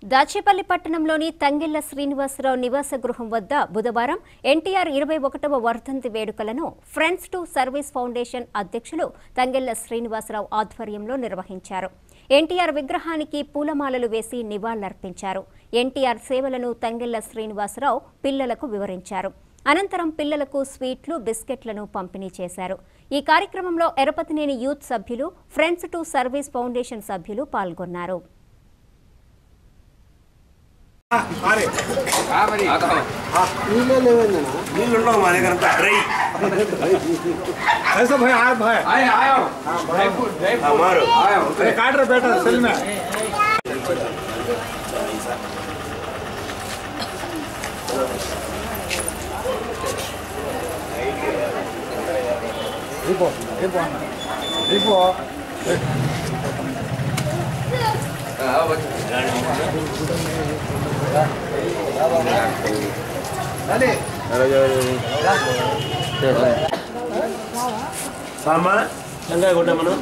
దాచేపల్లి పట్టణంలోని తంగెళ్ల శ్రీనివాసరావు నివాస గృహం వద్ద బుధవారం ఎన్టీఆర్ ఇరవై ఒకటవ వర్ధంతి వేడుకలను ఫ్రెండ్స్ టు సర్వీస్ ఫౌండేషన్ అధ్యక్షులు తంగెళ్ల శ్రీనివాసరావు ఆధ్వర్యంలో నిర్వహించారు ఎన్టీఆర్ విగ్రహానికి పూలమాలలు వేసి నివాళులర్పించారు ఎన్టీఆర్ సేవలను తంగెళ్ల శ్రీనివాసరావు పిల్లలకు వివరించారు అనంతరం పిల్లలకు స్వీట్లు బిస్కెట్లను పంపిణీ చేశారు ఈ కార్యక్రమంలో ఎరపతినేని యూత్ సభ్యులు ఫ్రెండ్స్ టు సర్వీస్ ఫౌండేషన్ సభ్యులు పాల్గొన్నారు నీళ్ళు ఉండవు మా దగ్గర అంతా డ్రై ऐसा भाई आए भाई आए आया ड्राई फ्रूट ड्राई ఆ, మారు अरे काट रहे बेटा सेल में रिपो रिपो रिपो సామా వెంకాయ కొట్ట మనం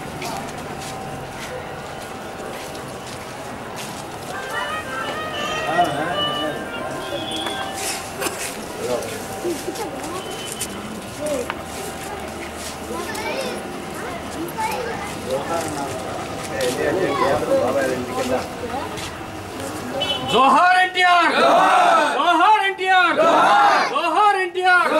जोहर एनटीआर जोहर एनटीआर जोहर एनटीआर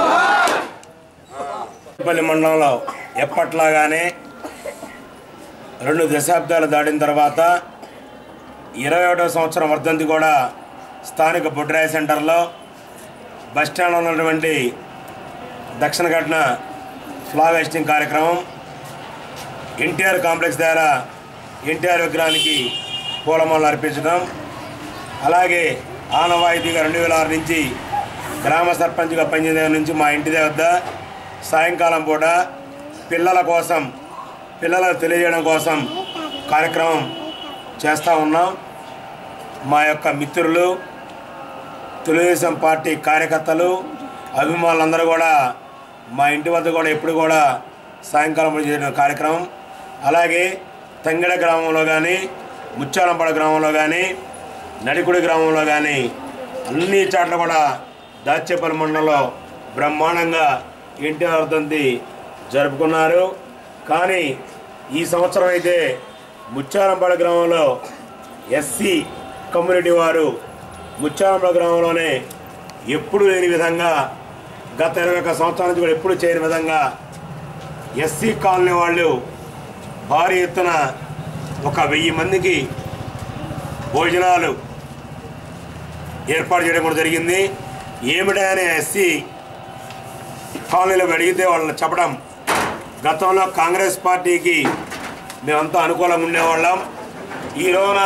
పల్లి మండలంలో ఎప్పట్లాగానే రెండు దశాబ్దాలు దాటిన తర్వాత ఇరవై ఒకటో సంవత్సరం వర్ధంతి కూడా స్థానిక బొడ్రాయి సెంటర్లో బస్టాండ్లో ఉన్నటువంటి దక్షిణ ఘటన ఫ్లాగ్ హెస్టింగ్ కార్యక్రమం ఎన్టీఆర్ కాంప్లెక్స్ దగ్గర ఎన్టీఆర్ విగ్రహానికి పూలమాలలు అర్పించడం అలాగే ఆనవాయితీగా రెండు వేల ఆరు నుంచి గ్రామ సర్పంచ్గా పనిచేసే దగ్గర నుంచి మా ఇంటి వద్ద సాయంకాలం పూట పిల్లల కోసం పిల్లలకు తెలియజేయడం కోసం కార్యక్రమం చేస్తూ ఉన్నాం మా యొక్క మిత్రులు తెలుగుదేశం పార్టీ కార్యకర్తలు అభిమానులందరూ కూడా మా ఇంటి వద్ద కూడా ఎప్పుడు కూడా సాయంకాలం పూట చేసిన కార్యక్రమం అలాగే తంగెడ గ్రామంలో కానీ ముచ్చాలంపాడ గ్రామంలో కానీ నడికుడి గ్రామంలో కానీ అన్ని చోట్ల కూడా దాచేపల్లి మండలంలో బ్రహ్మాండంగా ఎన్టీఆర్ వర్ధంతి జరుపుకున్నారు కానీ ఈ సంవత్సరం అయితే ముచ్చారంపాడ గ్రామంలో ఎస్సీ కమ్యూనిటీ వారు ముచ్చారంపాడ గ్రామంలోనే ఎప్పుడు లేని విధంగా గత ఇరవై ఒక్క సంవత్సరాల నుంచి కూడా ఎప్పుడు చేయని విధంగా ఎస్సీ కాలనీ వాళ్ళు భారీ ఎత్తున ఒక వెయ్యి మందికి భోజనాలు ఏర్పాటు చేయడం కూడా జరిగింది ఏమిటా అని ఎస్సీ కాలనీలో అడిగితే వాళ్ళని చెప్పడం గతంలో కాంగ్రెస్ పార్టీకి మేమంతా అనుకూలంగా ఉండేవాళ్ళం ఈ రోజున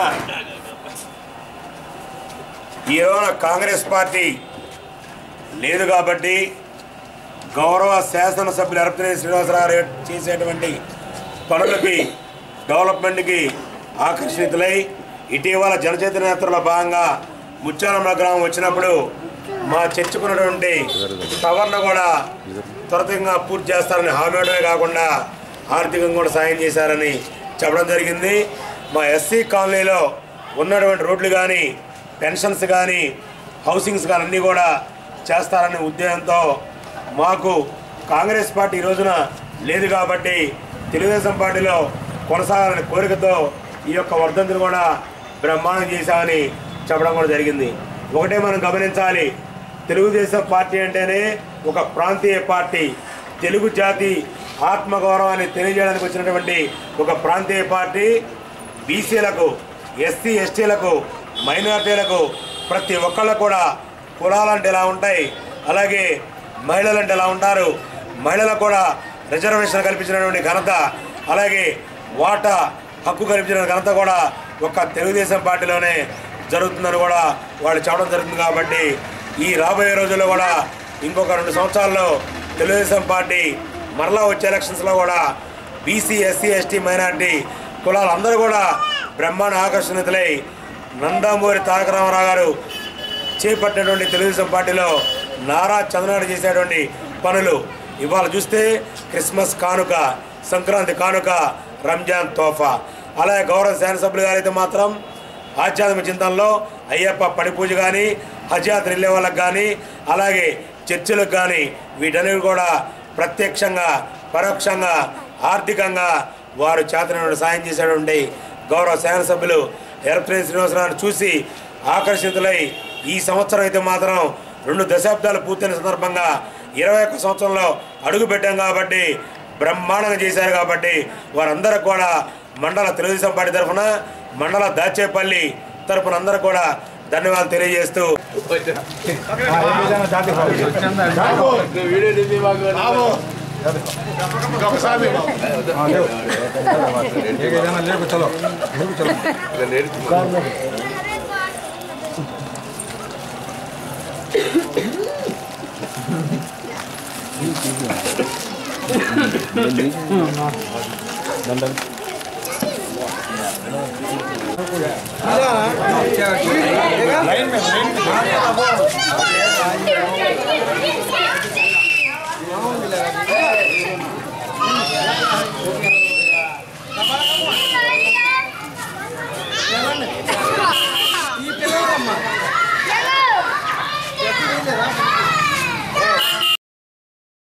ఈ రోజున కాంగ్రెస్ పార్టీ లేదు కాబట్టి గౌరవ శాసనసభ్యులు అరపతినేని శ్రీనివాసరావు గారు చేసేటువంటి పనులకి డెవలప్మెంట్కి ఆకర్షితులై ఇటీవల జనచైతన్య యాత్రలో భాగంగా ముచ్చాలమ్మ గ్రామం వచ్చినప్పుడు మా చర్చకున్నటువంటి టవర్ను కూడా త్వరితంగా పూర్తి చేస్తారని హామీ ఇవ్వడమే కాకుండా ఆర్థికంగా కూడా సాయం చేశారని చెప్పడం జరిగింది మా ఎస్సీ కాలనీలో ఉన్నటువంటి రోడ్లు కానీ పెన్షన్స్ కానీ హౌసింగ్స్ కానీ అన్నీ కూడా చేస్తారనే ఉద్దేశంతో మాకు కాంగ్రెస్ పార్టీ ఈ రోజున లేదు కాబట్టి తెలుగుదేశం పార్టీలో కొనసాగాలనే కోరికతో ఈ యొక్క వర్ధంతిని కూడా బ్రహ్మాండం చేశామని చెప్పడం కూడా జరిగింది ఒకటే మనం గమనించాలి తెలుగుదేశం పార్టీ అంటేనే ఒక ప్రాంతీయ పార్టీ తెలుగు జాతి ఆత్మగౌరవాన్ని తెలియజేయడానికి వచ్చినటువంటి ఒక ప్రాంతీయ పార్టీ బీసీలకు ఎస్సీ ఎస్టీలకు మైనార్టీలకు ప్రతి ఒక్కళ్ళు కూడా కులాలంటే ఎలా ఉంటాయి అలాగే మహిళలు అంటే ఎలా ఉంటారు మహిళలకు కూడా రిజర్వేషన్ కల్పించినటువంటి ఘనత అలాగే వాటా హక్కు కల్పించిన ఘనత కూడా ఒక తెలుగుదేశం పార్టీలోనే జరుగుతుందని కూడా వాళ్ళు చెప్పడం జరుగుతుంది కాబట్టి ఈ రాబోయే రోజుల్లో కూడా ఇంకొక రెండు సంవత్సరాల్లో తెలుగుదేశం పార్టీ మరలా వచ్చే ఎలక్షన్స్లో కూడా బీసీ ఎస్సీ ఎస్టీ మైనార్టీ కులాలందరూ కూడా బ్రహ్మాండ ఆకర్షణితులై నందమూరి తారక రామారావు గారు చేపట్టినటువంటి తెలుగుదేశం పార్టీలో నారా చంద్రనాయుడు చేసేటువంటి పనులు ఇవాళ చూస్తే క్రిస్మస్ కానుక సంక్రాంతి కానుక రంజాన్ తోఫా అలాగే గౌరవ శాసనసభ్యులు గారైతే మాత్రం ఆధ్యాత్మిక చింతనలో అయ్యప్ప పడి పూజ కానీ హజ్ యాత్ర వెళ్ళే వాళ్ళకి కానీ అలాగే చర్చిలకు కానీ వీటన్నిటి కూడా ప్రత్యక్షంగా పరోక్షంగా ఆర్థికంగా వారు చేతనటువంటి సాయం చేసేటువంటి గౌరవ శాసనసభ్యులు ఎరప్రేన్ శ్రీనివాసరావును చూసి ఆకర్షితులై ఈ సంవత్సరం అయితే మాత్రం రెండు దశాబ్దాలు పూర్తయిన సందర్భంగా ఇరవై ఒక్క సంవత్సరంలో అడుగు పెట్టాం కాబట్టి బ్రహ్మాండంగా చేశారు కాబట్టి వారందరూ కూడా మండల తెలుగుదేశం పార్టీ తరఫున మండల దాచేపల్లి తరఫున అందరూ కూడా ధన్యవాదాలు తెలియజేస్తూ लेके चलो लेके चलो लाइन में लाइन में